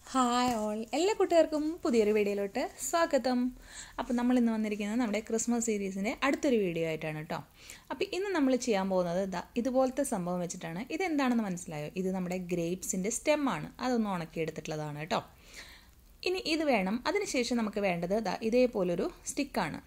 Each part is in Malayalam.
ഹായ് ഓൾ എല്ലാ കൂട്ടുകാർക്കും പുതിയൊരു വീഡിയോയിലോട്ട് സ്വാഗതം അപ്പോൾ നമ്മൾ ഇന്ന് വന്നിരിക്കുന്നത് നമ്മുടെ ക്രിസ്മസ് സീരീസിൻ്റെ അടുത്തൊരു വീഡിയോ ആയിട്ടാണ് കേട്ടോ അപ്പോൾ ഇന്ന് നമ്മൾ ചെയ്യാൻ പോകുന്നത് ദാ ഇതുപോലത്തെ സംഭവം വെച്ചിട്ടാണ് ഇതെന്താണെന്ന് മനസ്സിലായോ ഇത് നമ്മുടെ ഗ്രേപ്സിൻ്റെ സ്റ്റെമ്മാണ് അതൊന്ന് ഉണക്കിയെടുത്തിട്ടുള്ളതാണ് കേട്ടോ ഇനി ഇത് വേണം അതിനുശേഷം നമുക്ക് വേണ്ടത് ദാ ഇതേപോലൊരു സ്റ്റിക്കാണ്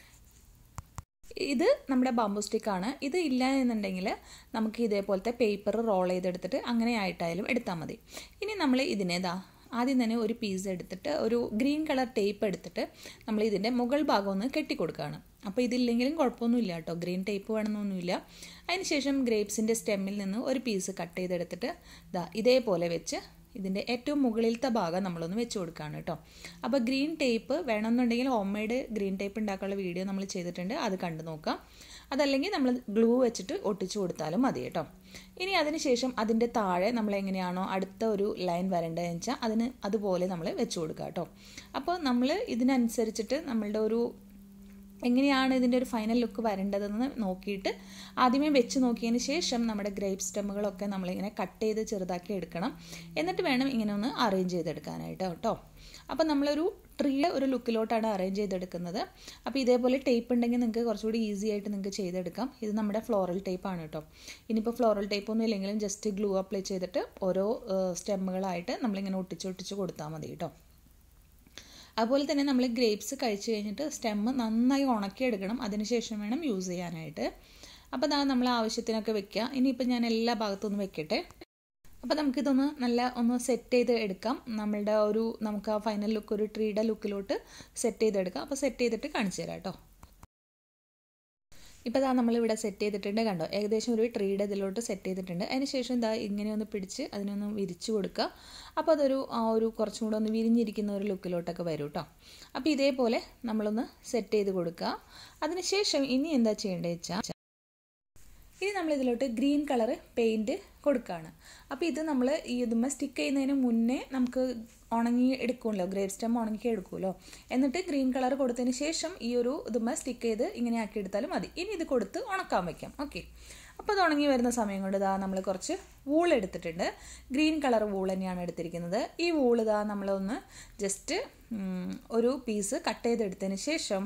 ഇത് നമ്മുടെ ബാമ്പു സ്റ്റിക്കാണ് ഇത് ഇല്ല എന്നുണ്ടെങ്കിൽ നമുക്ക് ഇതേപോലത്തെ പേപ്പർ റോൾ ചെയ്തെടുത്തിട്ട് അങ്ങനെ ആയിട്ടായാലും എടുത്താൽ മതി ഇനി നമ്മൾ ഇതിനെ ദാ ആദ്യം തന്നെ ഒരു പീസ് എടുത്തിട്ട് ഒരു ഗ്രീൻ കളർ ടേപ്പ് എടുത്തിട്ട് നമ്മൾ ഇതിൻ്റെ മുകൾ ഭാഗം ഒന്ന് കെട്ടിക്കൊടുക്കുകയാണ് അപ്പോൾ ഇതില്ലെങ്കിലും കുഴപ്പമൊന്നുമില്ല കേട്ടോ ഗ്രീൻ ടേപ്പ് വേണമെന്നൊന്നുമില്ല അതിനുശേഷം ഗ്രേപ്സിൻ്റെ സ്റ്റെമ്മിൽ നിന്ന് ഒരു പീസ് കട്ട് ചെയ്തെടുത്തിട്ട് ദാ ഇതേപോലെ വെച്ച് ഇതിൻ്റെ ഏറ്റവും മുകളിലത്തെ ഭാഗം നമ്മളൊന്ന് വെച്ച് കൊടുക്കുകയാണ് കേട്ടോ അപ്പോൾ ഗ്രീൻ ടേപ്പ് വേണമെന്നുണ്ടെങ്കിൽ ഹോം മെയ്ഡ് ഗ്രീൻ ടേപ്പ് ഉണ്ടാക്കാനുള്ള വീഡിയോ നമ്മൾ ചെയ്തിട്ടുണ്ട് അത് കണ്ടു നോക്കാം അതല്ലെങ്കിൽ നമ്മൾ ഗ്ലൂ വെച്ചിട്ട് ഒട്ടിച്ചു കൊടുത്താലും മതി കേട്ടോ ഇനി അതിനുശേഷം അതിൻ്റെ താഴെ നമ്മൾ എങ്ങനെയാണോ അടുത്ത ഒരു ലൈൻ വരേണ്ടതെന്ന് വെച്ചാൽ അതിന് അതുപോലെ നമ്മൾ വെച്ച് കൊടുക്കുക കേട്ടോ അപ്പോൾ നമ്മൾ ഇതിനനുസരിച്ചിട്ട് നമ്മളുടെ ഒരു എങ്ങനെയാണ് ഇതിൻ്റെ ഒരു ഫൈനൽ ലുക്ക് വരേണ്ടതെന്ന് നോക്കിയിട്ട് ആദ്യമേ വെച്ച് നോക്കിയതിന് ശേഷം നമ്മുടെ ഗ്രേപ്പ് സ്റ്റെമ്മുകളൊക്കെ നമ്മളിങ്ങനെ കട്ട് ചെയ്ത് ചെറുതാക്കി എടുക്കണം എന്നിട്ട് വേണം ഇങ്ങനെ ഒന്ന് അറേഞ്ച് ചെയ്തെടുക്കാനായിട്ട് കേട്ടോ അപ്പോൾ നമ്മളൊരു ട്രീയുടെ ഒരു ലുക്കിലോട്ടാണ് അറേഞ്ച് ചെയ്തെടുക്കുന്നത് അപ്പോൾ ഇതേപോലെ ടേപ്പ് ഉണ്ടെങ്കിൽ നിങ്ങൾക്ക് കുറച്ചുകൂടി ഈസി ആയിട്ട് നിങ്ങൾക്ക് ചെയ്തെടുക്കാം ഇത് നമ്മുടെ ഫ്ലോറൽ ടേപ്പാണ് കേട്ടോ ഇനിയിപ്പോൾ ഫ്ലോറൽ ടേപ്പ് ഒന്നും ഇല്ലെങ്കിലും ജസ്റ്റ് ഗ്ലൂ അപ്ലൈ ചെയ്തിട്ട് ഓരോ സ്റ്റെമ്മുകളായിട്ട് നമ്മളിങ്ങനെ ഒട്ടിച്ച് ഒട്ടിച്ച് കൊടുത്താൽ മതി കേട്ടോ അതുപോലെ തന്നെ നമ്മൾ ഗ്രേപ്സ് കഴിച്ച് കഴിഞ്ഞിട്ട് സ്റ്റെമ്മ് നന്നായി ഉണക്കിയെടുക്കണം അതിനുശേഷം വേണം യൂസ് ചെയ്യാനായിട്ട് അപ്പോൾ അതാ നമ്മൾ ആവശ്യത്തിനൊക്കെ വെക്കുക ഇനിയിപ്പോൾ ഞാൻ എല്ലാ ഭാഗത്തും ഒന്ന് വെക്കട്ടെ അപ്പോൾ നമുക്കിതൊന്ന് നല്ല ഒന്ന് സെറ്റ് ചെയ്ത് എടുക്കാം നമ്മളുടെ ഒരു നമുക്ക് ആ ഫൈനൽ ലുക്ക് ഒരു ട്രീയുടെ ലുക്കിലോട്ട് സെറ്റ് ചെയ്തെടുക്കാം അപ്പോൾ സെറ്റ് ചെയ്തിട്ട് കാണിച്ചു തരാം കേട്ടോ ഇപ്പോൾ ഇതാ നമ്മളിവിടെ സെറ്റ് ചെയ്തിട്ടുണ്ട് കണ്ടോ ഏകദേശം ഒരു ട്രീയുടെ ഇതിലോട്ട് സെറ്റ് ചെയ്തിട്ടുണ്ട് അതിന് ശേഷം ഇതാ ഇങ്ങനെ ഒന്ന് പിടിച്ച് അതിനൊന്ന് വിരിച്ചു കൊടുക്കുക അപ്പോൾ അതൊരു ആ ഒരു കുറച്ചും കൂടെ ഒന്ന് വിരിഞ്ഞിരിക്കുന്ന ഒരു ലുക്കിലോട്ടൊക്കെ വരും കേട്ടോ അപ്പോൾ ഇതേപോലെ നമ്മളൊന്ന് സെറ്റ് ചെയ്ത് കൊടുക്കുക അതിനുശേഷം ഇനി എന്താ ചെയ്യേണ്ടത് വെച്ചാൽ ഇനി നമ്മൾ ഇതിലോട്ട് ഗ്രീൻ കളർ പെയിൻറ്റ് കൊടുക്കുകയാണ് അപ്പോൾ ഇത് നമ്മൾ ഈ ഇതുമ്മ സ്റ്റിക്ക് ചെയ്യുന്നതിന് മുന്നേ നമുക്ക് ഉണങ്ങി എടുക്കുമല്ലോ ഗ്രേപ്പ് സ്റ്റെം ഉണങ്ങി എടുക്കുമല്ലോ എന്നിട്ട് ഗ്രീൻ കളർ കൊടുത്തതിന് ശേഷം ഈ ഒരു ഇതുമ്മ സ്റ്റിക്ക് ചെയ്ത് ഇങ്ങനെ ആക്കി എടുത്താലും മതി ഇനി ഇത് കൊടുത്ത് ഉണക്കാൻ വയ്ക്കാം ഓക്കെ അപ്പോൾ അത് ഉണങ്ങി വരുന്ന സമയം കൊണ്ട് ഇതാ നമ്മൾ കുറച്ച് വൂൾ എടുത്തിട്ടുണ്ട് ഗ്രീൻ കളർ വൂൾ തന്നെയാണ് എടുത്തിരിക്കുന്നത് ഈ വൂൾ ഇതാ നമ്മളൊന്ന് ജസ്റ്റ് ഒരു പീസ് കട്ട് ചെയ്തെടുത്തതിന് ശേഷം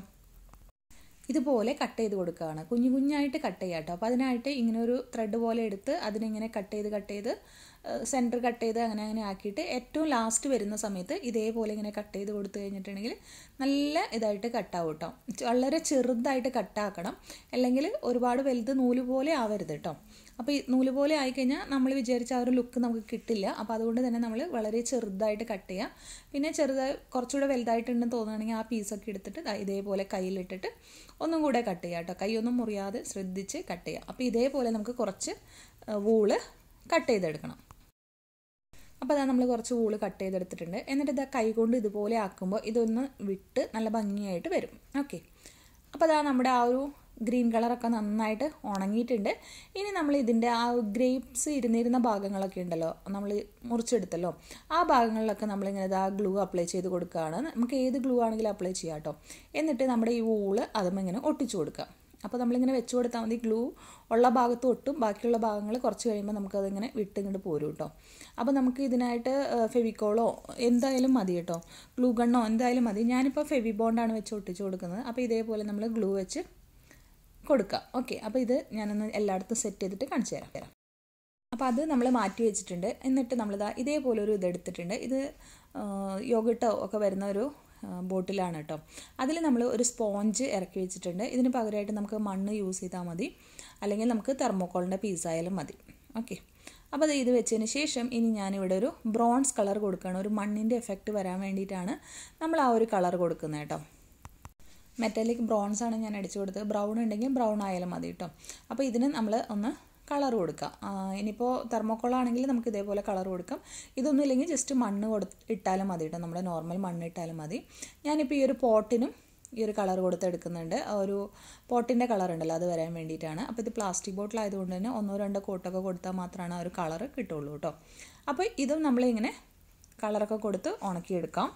ഇതുപോലെ കട്ട് ചെയ്ത് കൊടുക്കുകയാണ് കുഞ്ഞു കുഞ്ഞായിട്ട് കട്ട് ചെയ്യുക കേട്ടോ അപ്പോൾ അതിനായിട്ട് ഇങ്ങനെ ഒരു ത്രെഡ് പോലെ എടുത്ത് അതിനിങ്ങനെ കട്ട് ചെയ്ത് കട്ട് ചെയ്ത് സെൻറ്റർ കട്ട് ചെയ്ത് അങ്ങനെ അങ്ങനെ ആക്കിയിട്ട് ഏറ്റവും ലാസ്റ്റ് വരുന്ന സമയത്ത് ഇതേപോലെ ഇങ്ങനെ കട്ട് ചെയ്ത് കൊടുത്തു കഴിഞ്ഞിട്ടുണ്ടെങ്കിൽ നല്ല ഇതായിട്ട് കട്ടാവും കേട്ടോ വളരെ ചെറുതായിട്ട് കട്ടാക്കണം അല്ലെങ്കിൽ ഒരുപാട് വലുത് നൂല് പോലെ ആവരുത് കേട്ടോ അപ്പോൾ ഈ നൂല് പോലെ ആയിക്കഴിഞ്ഞാൽ നമ്മൾ വിചാരിച്ച ആ ഒരു ലുക്ക് നമുക്ക് കിട്ടില്ല അപ്പോൾ അതുകൊണ്ട് തന്നെ നമ്മൾ വളരെ ചെറുതായിട്ട് കട്ട് ചെയ്യുക പിന്നെ ചെറുതായി കുറച്ചുകൂടെ വലുതായിട്ടുണ്ടെന്ന് തോന്നുകയാണെങ്കിൽ ആ പീസൊക്കെ എടുത്തിട്ട് ഇതേപോലെ കയ്യിലിട്ടിട്ട് ഒന്നും കൂടെ കട്ട് ചെയ്യുക കേട്ടോ കൈയൊന്നും മുറിയാതെ ശ്രദ്ധിച്ച് കട്ട് ചെയ്യുക അപ്പോൾ ഇതേപോലെ നമുക്ക് കുറച്ച് വൂള് കട്ട് ചെയ്തെടുക്കണം അപ്പോൾ അതാ നമ്മൾ കുറച്ച് വൂള് കട്ട് ചെയ്തെടുത്തിട്ടുണ്ട് എന്നിട്ട് ഇതാ കൈ കൊണ്ട് ഇതുപോലെ ആക്കുമ്പോൾ ഇതൊന്ന് വിട്ട് നല്ല ഭംഗിയായിട്ട് വരും ഓക്കെ അപ്പോൾ അതാ നമ്മുടെ ആ ഒരു ഗ്രീൻ കളറൊക്കെ നന്നായിട്ട് ഉണങ്ങിയിട്ടുണ്ട് ഇനി നമ്മൾ ഇതിൻ്റെ ആ ഗ്രേപ്സ് ഇരുന്നിരുന്ന ഭാഗങ്ങളൊക്കെ ഉണ്ടല്ലോ നമ്മൾ മുറിച്ചെടുത്തല്ലോ ആ ഭാഗങ്ങളിലൊക്കെ നമ്മളിങ്ങനെ ഇതാ ഗ്ലൂ അപ്ലൈ ചെയ്ത് കൊടുക്കുകയാണ് നമുക്ക് ഏത് ഗ്ലൂ ആണെങ്കിലും അപ്ലൈ ചെയ്യാം കേട്ടോ എന്നിട്ട് നമ്മുടെ ഈ വൂള് അതും ഇങ്ങനെ ഒട്ടിച്ചു കൊടുക്കുക അപ്പോൾ നമ്മളിങ്ങനെ വെച്ച് കൊടുത്താൽ മതി ഗ്ലൂ ഉള്ള ഭാഗത്ത് ഒട്ടും ബാക്കിയുള്ള ഭാഗങ്ങൾ കുറച്ച് കഴിയുമ്പോൾ നമുക്കതിങ്ങനെ വിട്ടിങ്ങോട്ട് പോരും കേട്ടോ അപ്പോൾ നമുക്ക് ഇതിനായിട്ട് ഫെവിക്കോളോ എന്തായാലും മതി കേട്ടോ ഗ്ലൂ ഗണ്ണോ എന്തായാലും മതി ഞാനിപ്പോൾ ഫെവി ബോണ്ടാണ് വെച്ച് ഒട്ടിച്ച് കൊടുക്കുന്നത് അപ്പോൾ ഇതേപോലെ നമ്മൾ ഗ്ലൂ വെച്ച് കൊടുക്കുക ഓക്കെ അപ്പോൾ ഇത് ഞാനൊന്ന് എല്ലായിടത്തും സെറ്റ് ചെയ്തിട്ട് കാണിച്ചു തരാം അപ്പോൾ അത് നമ്മൾ മാറ്റി വെച്ചിട്ടുണ്ട് എന്നിട്ട് നമ്മളിതാ ഇതേപോലെ ഒരു ഇതെടുത്തിട്ടുണ്ട് ഇത് യോഗട്ടോ ഒക്കെ വരുന്ന ഒരു ബോട്ടിലാണ് കേട്ടോ അതിൽ നമ്മൾ ഒരു സ്പോഞ്ച് ഇറക്കി വെച്ചിട്ടുണ്ട് ഇതിന് പകരമായിട്ട് നമുക്ക് മണ്ണ് യൂസ് ചെയ്താൽ മതി അല്ലെങ്കിൽ നമുക്ക് തെർമോക്കോളിൻ്റെ പീസായാലും മതി ഓക്കെ അപ്പോൾ അത് ഇത് വെച്ചതിന് ശേഷം ഇനി ഞാനിവിടെ ഒരു ബ്രോൺസ് കളർ കൊടുക്കുകയാണ് ഒരു മണ്ണിൻ്റെ എഫക്റ്റ് വരാൻ വേണ്ടിയിട്ടാണ് നമ്മൾ ആ ഒരു കളർ കൊടുക്കുന്നത് കേട്ടോ മെറ്റാലിക് ബ്രൗൺസ് ആണ് ഞാൻ അടിച്ചു കൊടുത്തത് ബ്രൗൺ ഉണ്ടെങ്കിൽ ബ്രൗൺ ആയാലും മതി കേട്ടോ അപ്പോൾ ഇതിന് നമ്മൾ ഒന്ന് കളർ കൊടുക്കാം ഇനിയിപ്പോൾ തെർമോക്കോൾ ആണെങ്കിൽ നമുക്ക് ഇതേപോലെ കളർ കൊടുക്കാം ഇതൊന്നും ഇല്ലെങ്കിൽ ജസ്റ്റ് മണ്ണ് കൊടു ഇട്ടാലും മതി കേട്ടോ നമ്മുടെ നോർമൽ മണ്ണ് ഇട്ടാലും മതി ഞാനിപ്പോൾ ഈ ഒരു പോട്ടിനും ഈ ഒരു കളർ കൊടുത്തെടുക്കുന്നുണ്ട് ഒരു പോട്ടിൻ്റെ കളർ ഉണ്ടല്ലോ അത് വരാൻ വേണ്ടിയിട്ടാണ് അപ്പോൾ ഇത് പ്ലാസ്റ്റിക് ബോട്ടിലായതുകൊണ്ട് തന്നെ ഒന്നോ രണ്ടോ കോട്ടൊക്കെ കൊടുത്താൽ മാത്രമാണ് ആ ഒരു കളർ കിട്ടുള്ളൂ കേട്ടോ അപ്പോൾ ഇതും നമ്മളിങ്ങനെ കളറൊക്കെ കൊടുത്ത് ഉണക്കിയെടുക്കാം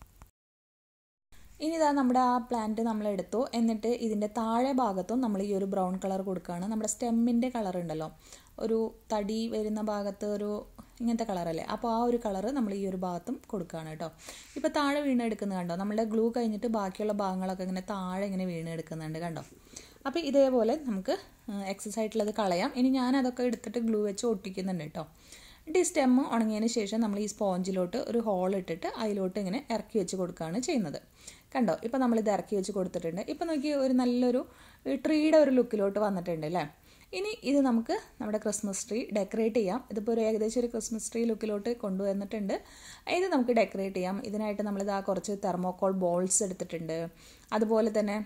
ഇനി ഇതാ നമ്മുടെ ആ പ്ലാന്റ് നമ്മൾ എടുത്തു എന്നിട്ട് ഇതിൻ്റെ താഴെ ഭാഗത്തും നമ്മൾ ഈ ഒരു ബ്രൗൺ കളർ കൊടുക്കുകയാണ് നമ്മുടെ സ്റ്റെമ്മിൻ്റെ കളർ ഉണ്ടല്ലോ ഒരു തടി വരുന്ന ഭാഗത്ത് ഒരു ഇങ്ങനത്തെ കളറല്ലേ അപ്പോൾ ആ ഒരു കളറ് നമ്മൾ ഈ ഒരു ഭാഗത്തും കൊടുക്കുകയാണ് കേട്ടോ ഇപ്പോൾ താഴെ വീണെടുക്കുന്നത് കണ്ടോ നമ്മളുടെ ഗ്ലൂ കഴിഞ്ഞിട്ട് ബാക്കിയുള്ള ഭാഗങ്ങളൊക്കെ ഇങ്ങനെ താഴെ ഇങ്ങനെ വീണെടുക്കുന്നുണ്ട് കണ്ടോ അപ്പോൾ ഇതേപോലെ നമുക്ക് എക്സസ് ആയിട്ടുള്ളത് കളയാം ഇനി ഞാൻ അതൊക്കെ എടുത്തിട്ട് ഗ്ലൂ വെച്ച് ഒട്ടിക്കുന്നുണ്ട് കേട്ടോ എന്നിട്ട് ഈ സ്റ്റെമ്മ് ഉണങ്ങിയതിന് ശേഷം നമ്മൾ ഈ സ്പോഞ്ചിലോട്ട് ഒരു ഹോൾ ഇട്ടിട്ട് അതിലോട്ട് ഇങ്ങനെ ഇറക്കി വെച്ച് കൊടുക്കുകയാണ് ചെയ്യുന്നത് കണ്ടോ ഇപ്പോൾ നമ്മളിത് ഇറക്കി വെച്ച് കൊടുത്തിട്ടുണ്ട് ഇപ്പോൾ നോക്കി ഒരു നല്ലൊരു ട്രീയുടെ ഒരു ലുക്കിലോട്ട് വന്നിട്ടുണ്ട് അല്ലേ ഇനി ഇത് നമുക്ക് നമ്മുടെ ക്രിസ്മസ് ട്രീ ഡെക്കറേറ്റ് ചെയ്യാം ഇതിപ്പോൾ ഒരു ഏകദേശം ഒരു ക്രിസ്മസ് ട്രീ ലുക്കിലോട്ട് കൊണ്ടുവന്നിട്ടുണ്ട് ഇത് നമുക്ക് ഡെക്കറേറ്റ് ചെയ്യാം ഇതിനായിട്ട് നമ്മളിത് ആ കുറച്ച് തെർമോക്കോൾ ബോൾസ് എടുത്തിട്ടുണ്ട് അതുപോലെ തന്നെ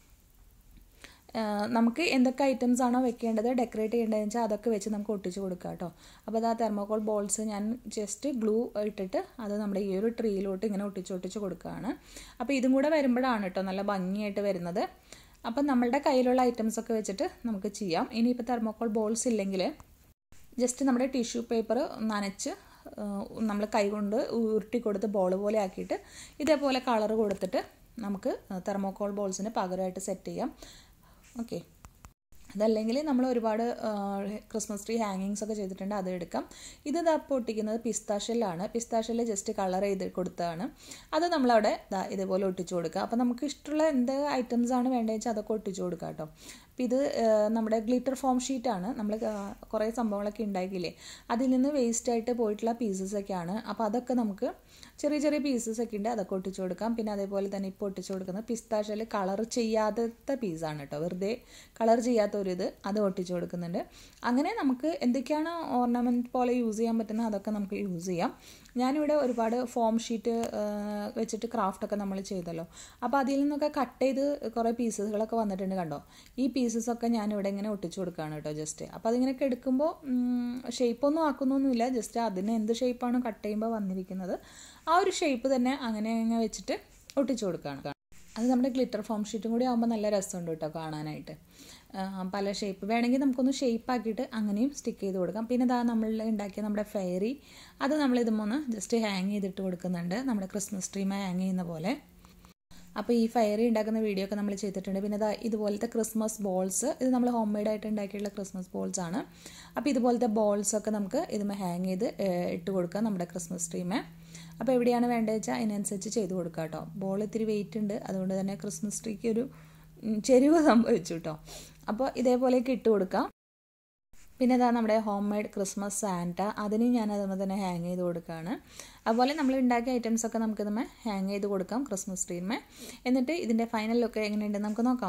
നമുക്ക് എന്തൊക്കെ ഐറ്റംസ് ആണോ വെക്കേണ്ടത് ഡെക്കറേറ്റ് ചെയ്യേണ്ടതെന്ന് വെച്ചാൽ അതൊക്കെ വെച്ച് നമുക്ക് ഒട്ടിച്ച് കൊടുക്കാം കേട്ടോ അപ്പോൾ അത് ആ തെർമോക്കോൾ ബോൾസ് ഞാൻ ജസ്റ്റ് ഗ്ലൂ ഇട്ടിട്ട് അത് നമ്മുടെ ഈ ഒരു ട്രീയിലോട്ട് ഇങ്ങനെ ഒട്ടിച്ച് ഒട്ടിച്ച് കൊടുക്കുകയാണ് അപ്പോൾ ഇതും കൂടെ വരുമ്പോഴാണ് കേട്ടോ നല്ല ഭംഗിയായിട്ട് വരുന്നത് അപ്പം നമ്മളുടെ കയ്യിലുള്ള ഐറ്റംസ് ഒക്കെ വെച്ചിട്ട് നമുക്ക് ചെയ്യാം ഇനിയിപ്പോൾ തെർമോക്കോൾ ബോൾസ് ഇല്ലെങ്കിൽ ജസ്റ്റ് നമ്മുടെ ടിഷ്യൂ പേപ്പർ നനച്ച് നമ്മൾ കൈകൊണ്ട് ഉരുട്ടി കൊടുത്ത് ബോൾ പോലെ ആക്കിയിട്ട് ഇതേപോലെ കളർ കൊടുത്തിട്ട് നമുക്ക് തെർമോക്കോൾ ബോൾസിന് പകരമായിട്ട് സെറ്റ് ചെയ്യാം ഓക്കെ അതല്ലെങ്കിൽ നമ്മൾ ഒരുപാട് ക്രിസ്മസ് ട്രീ ഹാങ്ങിങ്സ് ഒക്കെ ചെയ്തിട്ടുണ്ട് അത് എടുക്കാം ഇത് ഇതാ പൊട്ടിക്കുന്നത് പിസ്താഷെല്ലാണ് പിസ്താഷെല്ല് ജസ്റ്റ് കളർ ചെയ്ത് കൊടുത്തതാണ് അത് നമ്മളവിടെ ഇതാ ഇതുപോലെ ഒട്ടിച്ചു കൊടുക്കുക അപ്പോൾ നമുക്ക് ഇഷ്ടമുള്ള എന്ത് ഐറ്റംസ് ആണ് വേണ്ടതെന്ന് വെച്ചാൽ അതൊക്കെ ഒട്ടിച്ചു കൊടുക്കുക കേട്ടോ അപ്പോൾ ഇത് നമ്മുടെ ഗ്ലിറ്റർ ഫോം ഷീറ്റാണ് നമ്മൾ കുറേ സംഭവങ്ങളൊക്കെ ഉണ്ടാക്കിയില്ലേ അതിൽ നിന്ന് വേസ്റ്റ് ആയിട്ട് പോയിട്ടുള്ള പീസസ് ഒക്കെയാണ് അപ്പോൾ അതൊക്കെ നമുക്ക് ചെറിയ ചെറിയ പീസസ് ഒക്കെ ഉണ്ട് അതൊക്കെ ഒട്ടിച്ചു കൊടുക്കാം പിന്നെ അതേപോലെ തന്നെ ഇപ്പോൾ ഒട്ടിച്ചു കൊടുക്കുന്നത് പിസ്താഷയിൽ കളർ ചെയ്യാത്ത പീസാണ് കേട്ടോ വെറുതെ കളർ ചെയ്യാത്ത ഒരു ഇത് അത് ഒട്ടിച്ചു കൊടുക്കുന്നുണ്ട് അങ്ങനെ നമുക്ക് എന്തൊക്കെയാണ് ഓർണമെൻറ്റ് പോലെ യൂസ് ചെയ്യാൻ പറ്റുന്ന അതൊക്കെ നമുക്ക് യൂസ് ചെയ്യാം ഞാനിവിടെ ഒരുപാട് ഫോം ഷീറ്റ് വെച്ചിട്ട് ക്രാഫ്റ്റൊക്കെ നമ്മൾ ചെയ്തല്ലോ അപ്പോൾ അതിൽ നിന്നൊക്കെ കട്ട് ചെയ്ത് കുറേ പീസസുകളൊക്കെ വന്നിട്ടുണ്ട് കണ്ടോ ഈ പീസസൊക്കെ ഞാനിവിടെ ഇങ്ങനെ ഒട്ടിച്ചു കൊടുക്കുകയാണ് കേട്ടോ ജസ്റ്റ് അപ്പോൾ അതിങ്ങനെ എടുക്കുമ്പോൾ ഷേപ്പൊന്നും ആക്കുന്നൊന്നുമില്ല ജസ്റ്റ് അതിന് എന്ത് ഷേപ്പാണ് കട്ട് ചെയ്യുമ്പോൾ വന്നിരിക്കുന്നത് ആ ഒരു ഷേപ്പ് തന്നെ അങ്ങനെ അങ്ങനെ വെച്ചിട്ട് ഒട്ടിച്ചു കൊടുക്കുകയാണ് അത് നമ്മുടെ ഗ്ലിറ്റർ ഫോം ഷീറ്റും കൂടി ആകുമ്പോൾ നല്ല രസമുണ്ട് കേട്ടോ കാണാനായിട്ട് പല ഷേപ്പ് വേണമെങ്കിൽ നമുക്കൊന്ന് ഷേപ്പ് ആക്കിയിട്ട് അങ്ങനെയും സ്റ്റിക്ക് ചെയ്ത് കൊടുക്കാം പിന്നെ ഇതാ നമ്മൾ ഉണ്ടാക്കിയ നമ്മുടെ ഫെയറി അത് നമ്മൾ ഇതുമൊന്ന് ജസ്റ്റ് ഹാങ് ചെയ്തിട്ട് കൊടുക്കുന്നുണ്ട് നമ്മുടെ ക്രിസ്മസ് ട്രീമേ ഹാങ് ചെയ്യുന്ന പോലെ അപ്പോൾ ഈ ഫയറി ഉണ്ടാക്കുന്ന വീഡിയോ ഒക്കെ നമ്മൾ ചെയ്തിട്ടുണ്ട് പിന്നെ ഇതാ ഇതുപോലത്തെ ക്രിസ്മസ് ബോൾസ് ഇത് നമ്മൾ ഹോം മെയ്ഡ് ആയിട്ട് ഉണ്ടാക്കിയിട്ടുള്ള ക്രിസ്മസ് ബോൾസ് ആണ് അപ്പോൾ ഇതുപോലത്തെ ബോൾസ് ഒക്കെ നമുക്ക് ഇതുമേ ഹാങ് ചെയ്ത് ഇട്ട് കൊടുക്കാം നമ്മുടെ ക്രിസ്മസ് ട്രീമേ അപ്പോൾ എവിടെയാണ് വേണ്ടത് വെച്ചാൽ അതിനനുസരിച്ച് ചെയ്ത് കൊടുക്കുക കേട്ടോ ബോൾ ഇത്തിരി വെയിറ്റ് ഉണ്ട് അതുകൊണ്ട് തന്നെ ക്രിസ്മസ് ട്രീക്ക് ഒരു ചെരിവ് സംഭവിച്ചു കേട്ടോ അപ്പോൾ ഇതേപോലെയൊക്കെ ഇട്ട് കൊടുക്കാം പിന്നെ ഇതാ നമ്മുടെ ഹോം മെയ്ഡ് ക്രിസ്മസ് സാൻറ്റ അതിന് ഞാൻ അതുപോലെ തന്നെ ഹാങ് ചെയ്ത് കൊടുക്കുകയാണ് അതുപോലെ നമ്മൾ ഉണ്ടാക്കിയ ഐറ്റംസ് ഒക്കെ നമുക്ക് ഇതുമേ ഹാങ് ചെയ്ത് കൊടുക്കാം ക്രിസ്മസ് ട്രീമേ എന്നിട്ട് ഇതിൻ്റെ ഫൈനൽ ലുക്ക് എങ്ങനെയുണ്ടെന്ന് നമുക്ക് നോക്കാം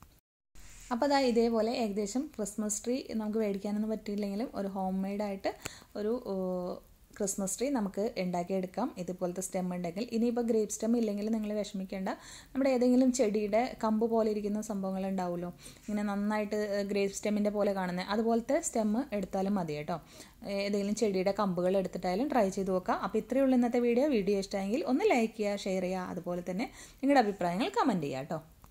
അപ്പോൾ അതാ ഇതേപോലെ ഏകദേശം ക്രിസ്മസ് ട്രീ നമുക്ക് മേടിക്കാനൊന്നും പറ്റിയില്ലെങ്കിലും ഒരു ഹോം മെയ്ഡായിട്ട് ഒരു ക്രിസ്മസ് ട്രീ നമുക്ക് ഉണ്ടാക്കിയെടുക്കാം ഇതുപോലത്തെ സ്റ്റെം ഉണ്ടെങ്കിൽ ഇനിയിപ്പോൾ ഗ്രേപ്പ് സ്റ്റെം ഇല്ലെങ്കിൽ നിങ്ങൾ വിഷമിക്കേണ്ട നമ്മുടെ ഏതെങ്കിലും ചെടിയുടെ കമ്പ് പോലെ ഇരിക്കുന്ന സംഭവങ്ങൾ ഉണ്ടാവുമല്ലോ ഇങ്ങനെ നന്നായിട്ട് ഗ്രേപ്പ് സ്റ്റെമ്മിൻ്റെ പോലെ കാണുന്നത് അതുപോലത്തെ സ്റ്റെം എടുത്താലും മതി കേട്ടോ ഏതെങ്കിലും ചെടിയുടെ കമ്പുകൾ എടുത്തിട്ടായാലും ട്രൈ ചെയ്ത് നോക്കാം അപ്പോൾ ഇത്രയേ ഉള്ളൂ ഇന്നത്തെ വീഡിയോ വീഡിയോ ഇഷ്ടമെങ്കിൽ ഒന്ന് ലൈക്ക് ചെയ്യുക ഷെയർ ചെയ്യുക അതുപോലെ തന്നെ നിങ്ങളുടെ അഭിപ്രായങ്ങൾ കമൻറ്റ് ചെയ്യുക കേട്ടോ